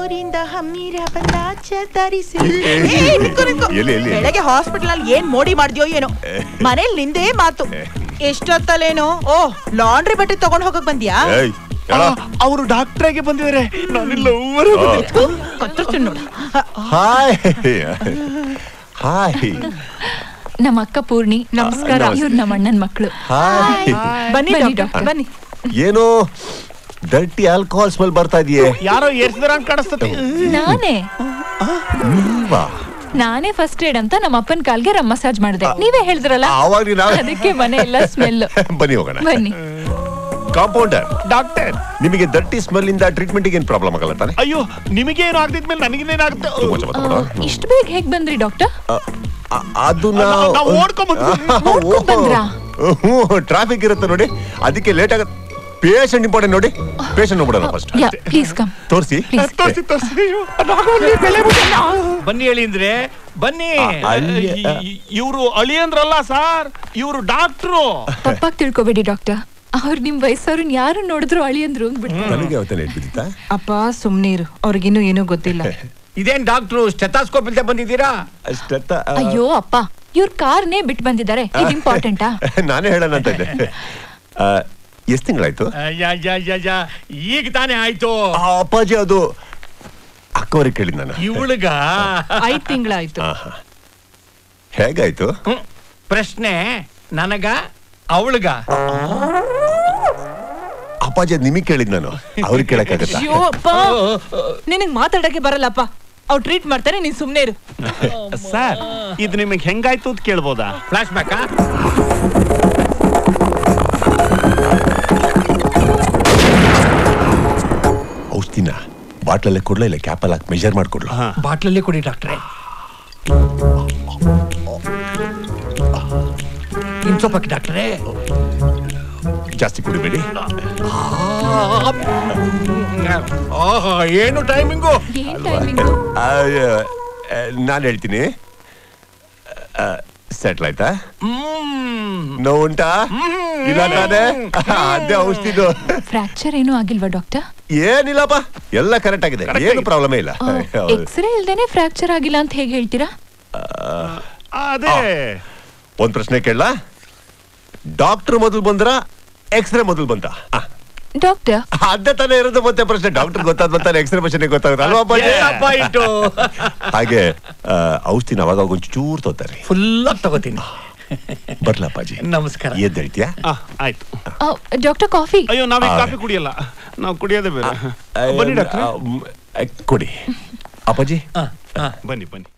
ಊರಿಂದ ಹಮ್ಮಿರ ಬಂದಾಚ ತರಿಸಿ ಎಲ್ಲಿ, ಎಲ್ಲಿ, ಎಲ್ಲಿ? ಬೆಳಗ್ಗೆ ಹಾಸ್ಪಿಟಲ್ ಅಲ್ಲಿ ಏನ್ ಮೋಡಿ ಮಾಡ್ದ್ಯೋ ಏನೋ ಮನೇಲಿ ನಿಂದೇ ಮಾತು ಎಷ್ಟೊತ್ತಲೇನೋ ಓ ಲಾಂಡ್ರಿ ಬಟ್ಟೆ ತಗೊಂಡ್ ಹೋಗಕ್ ಬಂದ್ಯಾ ಏಯ್ ಹೇಳ. ಅವರು ಡಾಕ್ಟ್ರಾಗೆ ಬಂದಿದ್ದಾರೆ ನಾನಿಲ್ಲ ಕತ್ತರ್ತೀನಿ ನೋಡು ಹಾಯ್ ಹಾಯ್ ನಮ್ಮ ಅಕ್ಕ ಪೂರ್ಣಿ ನಮಸ್ಕಾರ ನಮಸ್ತೆ. ಇವ್ರು ನಮ್ಮ ಅಣ್ಣನ ಮಕ್ಕಳು ಹಾಯ್ ಬನ್ನಿ ಬನ್ನಿ ಡಾಕ್ಟರ್ ಡಾಕ್ಟರ್. ಬನ್ನಿ ಏನೋ ಡರ್ಟಿ ಆಲ್ಕೋಹಾಲ್ ಸ್ಮೆಲ್ ಬರ್ತಾ ಇದೆಯೇ ಯಾರೋ ಏರ್ಸಿದಾರ ಅಂತ ಕಾಣಿಸ್ತತಿ ನಾನೇ ನೀವಾ ನಾನೇ ಫಸ್ಟ್ ಏಡ್ ಅಂತ ನಮ್ಮ ಅಪ್ಪನ ಕಾಲ್ಗೆ ರಮ್ ಮಸಾಜ್ ಮಾಡಿದೆ ನೀವೇ ಹೇಳಿದ್ರಲ್ಲ ಆವಾಗ ನೀನ್ ಆ- ಅದಕ್ಕೆ ಮನೆ ಎಲ್ಲ ಸ್ಮೆಲ್ ಬನ್ನಿ ಹೋಗೋಣ ಬನ್ನಿ ಕಾಂಪೌಂಡರ್ ಡಾಕ್ಟರ್ ನಿಮಗೆ ದಟ್ಟಿ ಸ್ಮೆಲ್ ಇಂದ ಟ್ರೀಟ್ಮೆಂಟ್ ಏನ್ ಪ್ರಾಬ್ಲಮ್ ಆಗಲ್ಲ ತಾನೆ ಅಯ್ಯೋ ನಿಮಗೇನು ಆಗ್ದಿದ್ಮೇಲೆ ನನಗೇನಾಗುತ್ತೆ ತುಂಬ ಚಮತ್ಕಾರ ಮಾಡು. ಇಷ್ಟು ಬೇಗ ಹೇಗ್ ಬಂದ್ರಿ ಡಾಕ್ಟರ್ ಅ- ಅ- ಅದು ನಾವು- ನಾವು ಓಡ್ಕೊಂಡ್ ಬಂದ್ವಿ. ಓಡ್ಕೊಂಡ್ ಬಂದ್ರಾ? ಟ್ರಾಫಿಕ್ ಇರುತ್ತೆ ನೋಡಿ ಅದಕ್ಕೆ ಲೇಟ್ ಆಗತ್ತೆ ಪೇಷಂಟ್ ಇಂಪಾರ್ಟೆಂಟ್ ನೋಡಿ ಪೇಷಂಟ್ ನೋಡ್ಬಿಡೋಣ ಫಸ್ಟ್ ಯಾ ಪ್ಲೀಸ್ ಕಮ್ ತೋರಿಸಿ ಪ್ಲೀಸ್ ತೋರ್ಸಿ ತೋರ್ಸಿ ಅಯ್ಯೋ, ಅದಾಗೋಗ್ಲಿ, ಬೆಲೆ ಬಿಡಲ್ಲ. ಬನ್ನಿ ಹೇಳಿ ಅಂದ್ರೆ ಬನ್ನಿ ಆ, ಅಲ್ಲಿ, ಆ. ಇವರು ಅಳಿಯಂದ್ರಲ್ಲ ಸಾರ್ ಇವರು ಡಾಕ್ಟ್ರು ತಪ್ಪಾಗಿ ತಿಳ್ಕೊಬೇಡಿ ಡಾಕ್ಟರ್ ಅವ್ರು ನಿಮ್ ವಯಸ್ಸವ್ರನ್ನ ಯಾರು ನೋಡಿದ್ರು ಅಳಿಯಂದ್ರು ಅಂದ್ಬಿಟ್ಟು ನನಗೆ ಯಾವತ್ತೇ ಲೇಟ್ ಬಿದ್ದಿತ್ತಾ ಅಪ್ಪ ಸುಮ್ನೀರು ಅವ್ರಿಗಿನ್ನೂ ಏನೂ ಗೊತ್ತಿಲ್ಲ ಇದೇನ್ ಡಾಕ್ಟ್ರು ಸ್ಟೆಥಾಸ್ಕೋಪ್ ಇಲ್ದೆ ಬಂದಿದ್ದೀರಾ ಅಷ್ಟತ್ತ ಅಯ್ಯೋ ಅಪ್ಪ ಇವ್ರ ಕಾರ್ನೇ ಬಿಟ್ಟು ಬಂದಿದ್ದಾರೆ ಇದು ಇಂಪಾರ್ಟೆಂಟಾ ನಾನೇ ಹೇಳೋಣ ಅಂತ ಇದ್ದೆ ಎಷ್ಟು ತಿಂಗಳಾಯ್ತು ಯಾ, ಯಾ, ಯಾ, ಯಾ. ಈಗ ತಾನೇ ಆಯ್ತು ಆ, ಅಪ್ಪಾಜಿ ಅದು ಅಕ್ಕವರಿಗೆ ಕೇಳಿದ್ ನಾನು ಇವಳಿಗ ಐದ್ ತಿಂಗಳಾಯ್ತು ಆಹಾ. ಹೇಗಾಯ್ತು ಪ್ರಶ್ನೆ ನನಗ ಅವಳಿಗ ಅಪ್ಪಾಜಿ ಅದ್ ನಿಮಗೆ ಕೇಳಿದ್ ನಾನು ಅವ್ರಿಗೆ ಕೇಳಕ್ಕಾಗತ್ತಾ ಅಯ್ಯೋ ಅಪ್ಪ ನಿನಗ್ ಮಾತಾಡಕ್ಕೆ ಬರಲ್ಲಪ್ಪ ಅವ್ರು ಟ್ರೀಟ್ ಮಾಡ್ತಾರೆ ನೀನ್ ಸುಮ್ನೆ ಇರು ಸರ್ ಇದು ನಿಮಗೆ ಹೆಂಗಾಯ್ತು ಅಂತ ಕೇಳ್ಬೋದಾ ಫ್ಲಾಶ್ ಬ್ಯಾಕಾ ಔಷಧಿನ ಬಾಟ್ಲಲ್ಲೇ ಕೊಡ್ಲಾ ಇಲ್ಲ ಕ್ಯಾಪಲ್ಲಿ ಹಾಕಿ ಮೆಜರ್ ಮಾಡ್ಕೊಡ್ಲಾ ಬಾಟ್ಲಲ್ಲಿ ಕೊಡಿ ಡಾಕ್ಟ್ರೆ ಇನ್ ಸ್ವಲ್ಪ ಹಾಕಿ ಡಾಕ್ಟ್ರೇ ಜಾಸ್ತಿ ಕುಡಿಬೇಡಿ ಆಹಾ, ಏನು ಟೈಮಿಂಗು ಏನ್ ಟೈಮಿಂಗು ನಾನು ಹೇಳ್ತೀನಿ ಸೆಟ್ಲ್ ಆಯ್ತಾ ಹ್ಮ್ ನೋವು ಉಂಟಾ ಇಲ್ಲ ತಾನೆ ಅದೇ ಔಷಧಿದು ಫ್ರಾಕ್ಚರ್ ಏನೂ ಆಗಿಲ್ವಾ ಡಾಕ್ಟರ್ ಏನಿಲ್ಲಪ್ಪ ಎಲ್ಲ ಕರೆಕ್ಟ್ ಆಗಿದೆ Correct ಏನು ಆಗಿದೆ. ಪ್ರಾಬ್ಲಮ್ ಇಲ್ಲ ಹೌದು. ಎಕ್ಸ್ರೇ ಇಲ್ದೇನೆ ಫ್ರಾಕ್ಚರ್ ಆಗಿಲ್ಲ ಅಂತ ಹೇಗೆ ಹೇಳ್ತೀರಾ ಅದೇ ಒಂದ್ ಪ್ರಶ್ನೆ ಕೇಳಲಾ ಡಾಕ್ಟರ್ ಮೊದಲು ಬಂದ್ರ ಎಕ್ಸ್ರೇ ಮೊದಲು ಬಂತ ಆ, ಡಾಕ್ಟರ್ ಅದೇ ತಾನೇ ಇರೋದು ಮತ್ತೆ ಪ್ರಶ್ನೆ ಡಾಕ್ಟರ್ ಗೊತ್ತಾದ ಮತ್ತೆ ಎಕ್ಸ್ರೇ ಮಷಿನ್ ಗೊತ್ತಾಗುತ್ತೆ ಅಲ್ವಾ ಅಪ್ಪಾಜಿ? ಏನಪ್ಪ ಇಟ್ಟು ಹಾಗೆ ಆ, ಔಷಧಿನ ಅವಾಗ ಒಂಚೂರು ತೋತಾರೆ ಫುಲ್ ತಗೋತೀನಿ ಬರ್ಲಾ ಅಪ್ಪಾಜಿ ನಮಸ್ಕಾರ ಎದ್ದು ಹೇಳ್ತೀಯಾ ಆ, ಆಯ್ತು ಡಾಕ್ಟರ್ ಕಾಫಿ ಅಯ್ಯೋ ನಾವೀಗ ಆ. ಕಾಫಿ ಕುಡಿಯಲ್ಲ ನಾವು ಕುಡಿಯೋದೇ ಬೇರೆ ಬನ್ನಿ ಡಾಕ್ಟ್ರೆ ಆ, ಮ್, ಆ, ಕೊಡಿ ಅಪ್ಪಾಜಿ ಆ, ಆ. ಬನ್ನಿ ಬನ್ನಿ